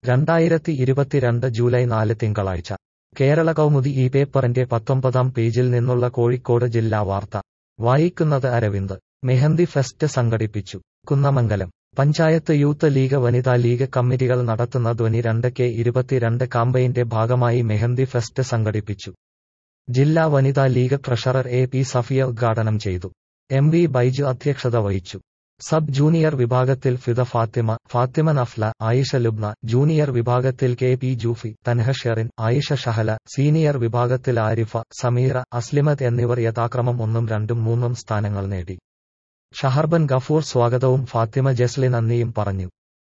രണ്ടായിരത്തി ഇരുപത്തിരണ്ട് ജൂലൈ നാല് തിങ്കളാഴ്ച കേരള കൗമുദി ഈ പേപ്പറിന്റെ പത്തൊമ്പതാം പേജിൽ നിന്നുള്ള കോഴിക്കോട് ജില്ലാ വാർത്ത വായിക്കുന്നത് അരവിന്ദ് മെഹന്തി ഫെസ്റ്റ് സംഘടിപ്പിച്ചു കുന്നമംഗലം പഞ്ചായത്ത് യൂത്ത് ലീഗ് വനിതാ ലീഗ് കമ്മിറ്റികൾ നടത്തുന്ന ധ്വനി രണ്ട് കെ ഇരുപത്തിരണ്ട് കാമ്പയിന്റെ ഭാഗമായി മെഹന്തി ഫെസ്റ്റ് സംഘടിപ്പിച്ചു ജില്ലാ വനിതാ league treasurer A P Safiya ഉദ്ഘാടനം ചെയ്തു എം വി ബൈജു അധ്യക്ഷത വഹിച്ചു സബ് ജൂനിയർ വിഭാഗത്തിൽ ഫിദ ഫാത്തിമ ഫാത്തിമ നഫ്ല ആയിഷ ലുബ്ന ജൂനിയർ വിഭാഗത്തിൽ K P Joofi Thanha Sherin Ayisha Shahala senior വിഭാഗത്തിൽ ആരിഫ സമീറ അസ്ലിമത് എന്നിവർ യഥാക്രമം ഒന്നും രണ്ടും മൂന്നും സ്ഥാനങ്ങൾ നേടി ഷഹർബൻ ഗഫൂർ സ്വാഗതവും ഫാത്തിമ ജസ്ലി നന്ദിയും പറഞ്ഞു